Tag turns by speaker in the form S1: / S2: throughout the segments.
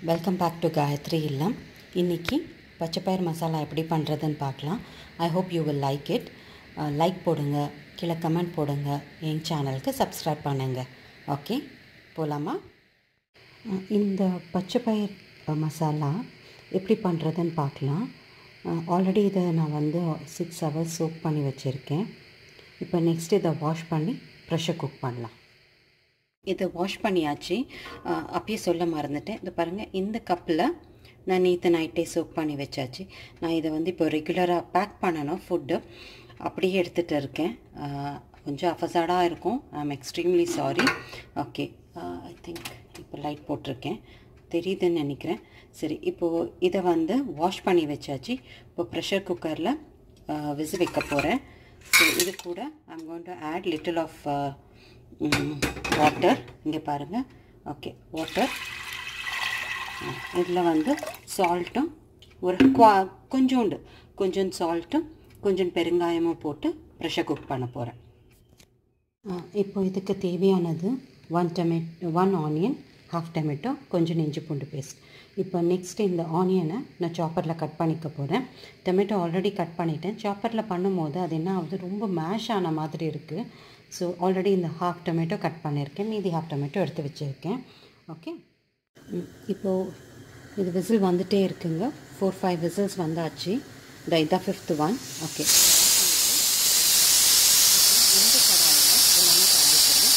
S1: welcome back to Gayatri இல்லம் இன்றைக்கி பச்சைப்பயிர் மசாலா எப்படி பண்ணுறதுன்னு பார்க்கலாம் I hope you will like it like போடுங்க கீழே கமெண்ட் போடுங்க என் சேனலுக்கு சப்ஸ்கிரைப் பண்ணுங்க ஓகே போகலாமா இந்த பச்சைப்பயிர் மசாலா எப்படி பண்ணுறதுன்னு பார்க்கலாம் ஆல்ரெடி இதை நான் வந்து சிக்ஸ் ஹவர்ஸ் சோக் பண்ணி வச்சுருக்கேன் இப்போ நெக்ஸ்ட் இதை வாஷ் பண்ணி ப்ரெஷர் குக் பண்ணலாம் இதை வாஷ் பண்ணியாச்சு அஹ் அப்பயே சொல்ல மறந்துட்டேன் இது பாருங்கள் இந்த கப்பில் நான் நேற்று நைட்டே சோக் பண்ணி வச்சாச்சு நான் இதை வந்து இப்போ ரெகுலராக பேக் பண்ணணும் ஃபுட்டு அப்படியே எடுத்துகிட்டு இருக்கேன் அஹ் கொஞ்சம் அஃபசாடாக இருக்கும் I am extremely sorry okay I think இப்போ லைட் போட்டிருக்கேன் தெரியுதுன்னு நினைக்கிறேன் சரி இப்போது இதை வந்து வாஷ் பண்ணி வச்சாச்சு இப்போ ப்ரெஷர் குக்கரில் விசில் வைக்க போகிறேன் ஸோ இது கூட I'm going to add little of water இங்கே பாருங்கள் ஓகே வாட்டர் இதில் வந்து சால்ட்டும் ஒரு குவா கொஞ்சோண்டு கொஞ்சம் சால்ட்டும் கொஞ்சம் பெருங்காயமும் போட்டு ப்ரெஷர் குக் பண்ண போகிறேன் இப்போ இதுக்கு தேவையானது one tomato one onion half tomato கொஞ்சம் இஞ்சி பூண்டு பேஸ்ட் இப்போ நெக்ஸ்ட் இந்த ஆனியனை நான் சாப்பரில் கட் பண்ணிக்க போகிறேன் டொமேட்டோ ஆல்ரெடி கட் பண்ணிட்டேன் சாப்பரில் பண்ணும்போது அது என்ன ஆகுது ரொம்ப மேஷ் ஆன மாதிரி இருக்குது ஸோ ஆல்ரெடி இந்த ஹாஃப் டொமேட்டோ கட் பண்ணியிருக்கேன் மீதி ஹாஃப் டொமேட்டோ எடுத்து வச்சுருக்கேன் ஓகே இப்போது இது விசில் வந்துகிட்டே இருக்குங்க ஃபோர் ஃபைவ் விசில்ஸ் வந்தாச்சு இந்த இதான் ஃபிஃப்த் ஒன் ஓகே இந்த கடாயில் எல்லாமே தாளிக்கிறேன்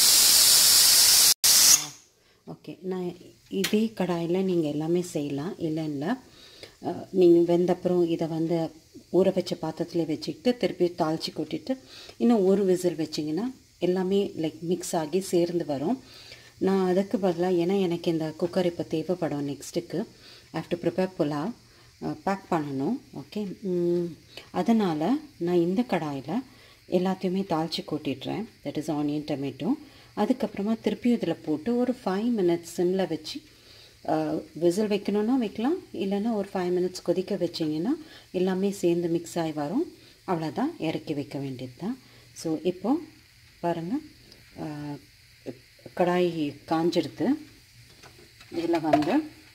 S1: ஓகே நான் இதே கடாயில் நீங்கள் எல்லாமே செய்யலாம் இல்லை இல்லை நீங்கள் வெந்தப்புறம் இதை வந்து ஊற வச்ச பாத்திரத்தில் வச்சுக்கிட்டு திருப்பி தாளித்து கொட்டிட்டு இன்னும் ஒரு விசில் வச்சிங்கன்னா எல்லாமே லைக் மிக்ஸ் ஆகி சேர்ந்து வரும் நான் அதுக்கு பதிலாக ஏன்னா எனக்கு இந்த குக்கர் இப்போ தேவைப்படும் நெக்ஸ்ட்டுக்கு ஆஃப்டர் ப்ரிப்பேர் புலாவ் பேக் பண்ணணும் ஓகே அதனால் நான் இந்த கடாயில் எல்லாத்தையுமே தாளித்து கொட்டிடுறேன் தட் இஸ் ஆனியன் டொமேட்டோ அதுக்கப்புறமா திருப்பி இதில் போட்டு ஒரு ஃபைவ் மினிட்ஸ் சிம்மில் வச்சு விசில் வைக்கணுன்னா வைக்கலாம் இல்லைன்னா ஒரு ஃபைவ் மினிட்ஸ் கொதிக்க வச்சிங்கன்னா எல்லாமே சேர்ந்து மிக்ஸ் ஆகி வரும் அவ்வளோதான் இறக்கி வைக்க வேண்டியது தான் ஸோ இப்போது பாருங்கள் கடாய் காஞ்சிடுது இதில் வந்து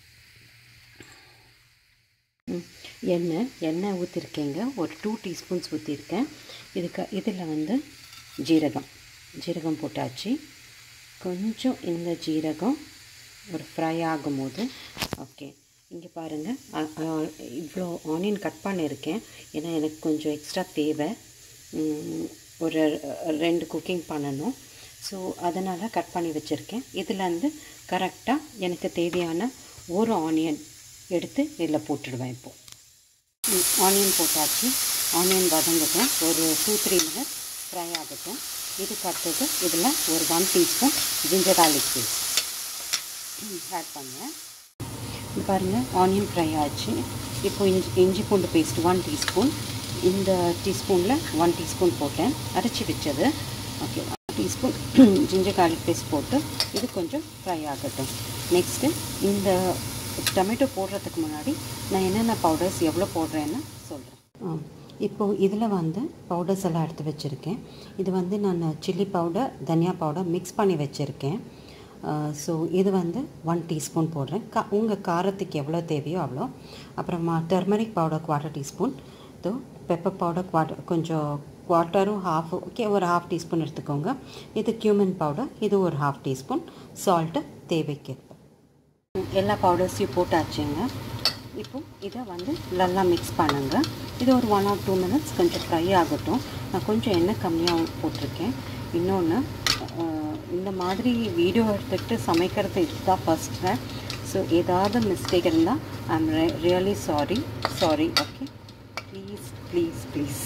S1: எண்ணெய் எண்ணெய் ஊற்றிருக்கேங்க ஒரு டூ டீஸ்பூன்ஸ் ஊற்றிருக்கேன் இதுக்கு இதில் வந்து ஜீரகம் ஜீரகம் போட்டாச்சு கொஞ்சம் இந்த ஜீரகம் ஒரு ஃப்ரை ஆகும்போது ஓகே இங்கே பாருங்கள் இவ்வளோ ஆனியன் கட் பண்ணியிருக்கேன் ஏன்னா எனக்கு கொஞ்சம் எக்ஸ்ட்ரா தேவை ஒரு ரெண்டு குக்கிங் பண்ணணும் ஸோ அதனால் கட் பண்ணி வச்சுருக்கேன் இதில் வந்து கரெக்டாக எனக்கு தேவையான ஒரு ஆனியன் எடுத்து இதில் போட்டுடுவேன் இப்போது ஆனியன் போட்டாச்சு ஆனியன் வதங்கட்டும் ஒரு டூ த்ரீ மினிட்ஸ் ஃப்ரை ஆகட்டும் இதுக்கு அடுத்தது இதில் ஒரு one teaspoon ginger garlic paste add பண்ணுவேன் பாருங்கள் ஆனியன் ஃப்ரை ஆச்சு இப்போ இஞ்சி இஞ்சி பூண்டு பேஸ்ட் ஒன் டீஸ்பூன் இந்த டீஸ்பூனில் ஒன் டீஸ்பூன் போட்டேன் அரைச்சி வச்சது okay one teaspoon ginger garlic paste போட்டு இது கொஞ்சம் ஃப்ரை ஆகட்டும் நெக்ஸ்ட்டு இந்த டொமேட்டோ போடுறதுக்கு முன்னாடி நான் என்னென்ன பவுடர்ஸ் எவ்வளோ போடுறேன்னு சொல்கிறேன் இப்போது இதில் வந்து பவுடர்ஸ் எல்லாம் எடுத்து வச்சுருக்கேன் இது வந்து நான் சில்லி பவுடர் தனியா பவுடர் மிக்ஸ் பண்ணி வச்சுருக்கேன் ஸோ இது வந்து ஒன் டீஸ்பூன் போடுறேன் கா உங்கள் காரத்துக்கு எவ்வளோ தேவையோ அவ்வளோ அப்புறமா டர்மரிக் பவுடர் குவார்ட்டர் டீஸ்பூன் இதோ பெப்பர் பவுடர் குவார்ட்டர் கொஞ்சம் குவார்ட்டரும் ஹாஃப் ஓகே ஒரு ஹாஃப் டீஸ்பூன் எடுத்துக்கோங்க இது கியூமன் பவுடர் இது ஒரு ஹாஃப் டீஸ்பூன் சால்ட்டு தேவைக்கு எல்லா பவுடர்ஸையும் போட்டாச்சுங்க இப்போ இதை வந்து நல்லா மிக்ஸ் பண்ணுங்கள் இது ஒரு ஒன் ஆர் டூ மினிட்ஸ் கொஞ்சம் ஃப்ரை ஆகட்டும் நான் கொஞ்சம் எண்ணெய் கம்மியாக போட்டிருக்கேன் இன்னொன்று இந்த மாதிரி வீடியோ எடுத்துக்கிட்டு சமைக்கிறது இதுதான் ஃபஸ்ட் டைம் ஸோ ஏதாவது மிஸ்டேக் இருந்தால் I am really sorry sorry okay please please please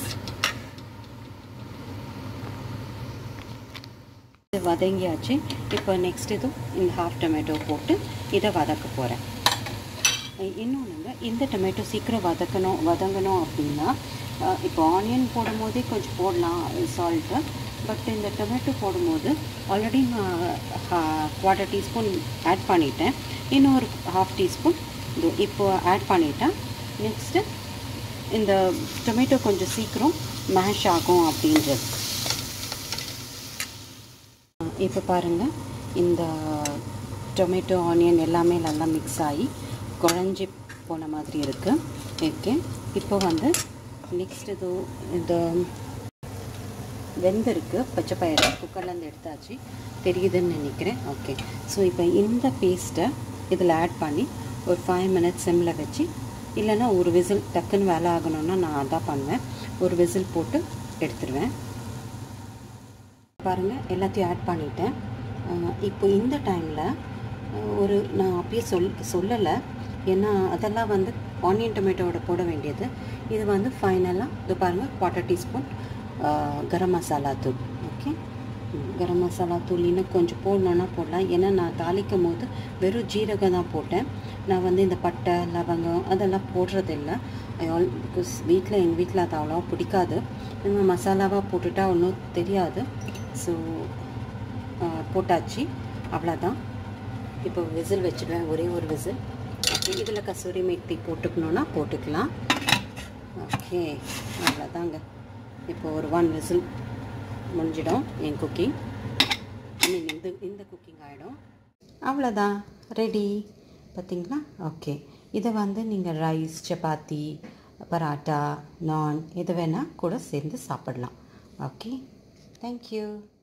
S1: இது வதங்கியாச்சு இப்போ நெக்ஸ்ட் இதுவும் இந்த ஹாஃப் டொமேட்டோ போட்டு இதை வதக்க போகிறேன் இன்னொன்றுங்க இந்த டொமேட்டோ சீக்கிரம் வதக்கணும் வதங்கணும் அப்படின்னா இப்போ ஆனியன் போடும்போதே கொஞ்சம் போடலாம் சால்ட்டு பட் இந்த டொமேட்டோ போடும்போது ஆல்ரெடி நான் குவார்ட்டர் டீஸ்பூன் ஆட் பண்ணிட்டேன் இன்னும் ஒரு ஹாஃப் டீஸ்பூன் இது இப்போ ஆட் பண்ணிட்டேன் நெக்ஸ்ட்டு இந்த டொமேட்டோ கொஞ்சம் சீக்கிரம் மேஷ் ஆகும் அப்படின்றது இப்போ பாருங்கள் இந்த டொமேட்டோ ஆனியன் எல்லாமே நல்லா மிக்ஸ் ஆகி குழஞ்சி போன மாதிரி இருக்குது ஓகே இப்போ வந்து நெக்ஸ்ட் இது இந்த வெந்திருக்கு பச்சை பயிறு குக்கர்லேருந்து எடுத்தாச்சு தெரியுதுன்னு நினைக்கிறேன் ஓகே ஸோ இப்போ இந்த பேஸ்ட்டை இதில் ஆட் பண்ணி ஒரு ஃபைவ் மினிட்ஸ் சிம்மில் வச்சு இல்லைன்னா ஒரு விசில் டக்குன்னு வேலை ஆகணும்னா நான் அதான் பண்ணுவேன் ஒரு விசில் போட்டு எடுத்துருவேன் பாருங்கள் எல்லாத்தையும் ஆட் பண்ணிட்டேன் இப்போ இந்த டைமில் ஒரு நான் அப்பயே சொல் சொல்லலை ஏன்னா அதெல்லாம் வந்து ஆனியன் டொமேட்டோவோட போட வேண்டியது இது வந்து ஃபைனலாக இது பாருங்கள் குவார்ட்டர் டீஸ்பூன் கரம் மசாலா தூள் ஓகே கரம் மசாலா தூள் இன்னும் கொஞ்சம் போடணுன்னா போடலாம் ஏன்னா நான் தாளிக்கும் போது வெறும் ஜீரகம் தான் போட்டேன் நான் வந்து இந்த பட்டை லவங்கம் அதெல்லாம் போடுறதில்ல ஆல் பிகாஸ் வீட்டில் எங்கள் வீட்டில் அது அவ்வளோவா பிடிக்காது நம்ம மசாலாவாக போட்டுட்டா ஒன்றும் தெரியாது ஸோ போட்டாச்சு அவ்வளோதான் இப்போ விசில் வச்சுடுவேன் ஒரே ஒரு விசில் ஓகே இதில் கசூரி மேத்தி போட்டுக்கணுன்னா போட்டுக்கலாம் ஓகே அவ்வளோதாங்க இப்போ ஒரு ஒன் விசில் முடிஞ்சிடும் என் குக்கிங் ஐ மீன் இந்த இந்த குக்கிங் ஆகிடும் அவ்வளோதான் ரெடி பார்த்தீங்களா ஓகே இதை வந்து நீங்கள் ரைஸ் சப்பாத்தி பராட்டா நான் எது வேணால் கூட சேர்ந்து சாப்பிடலாம் ஓகே தேங்க்யூ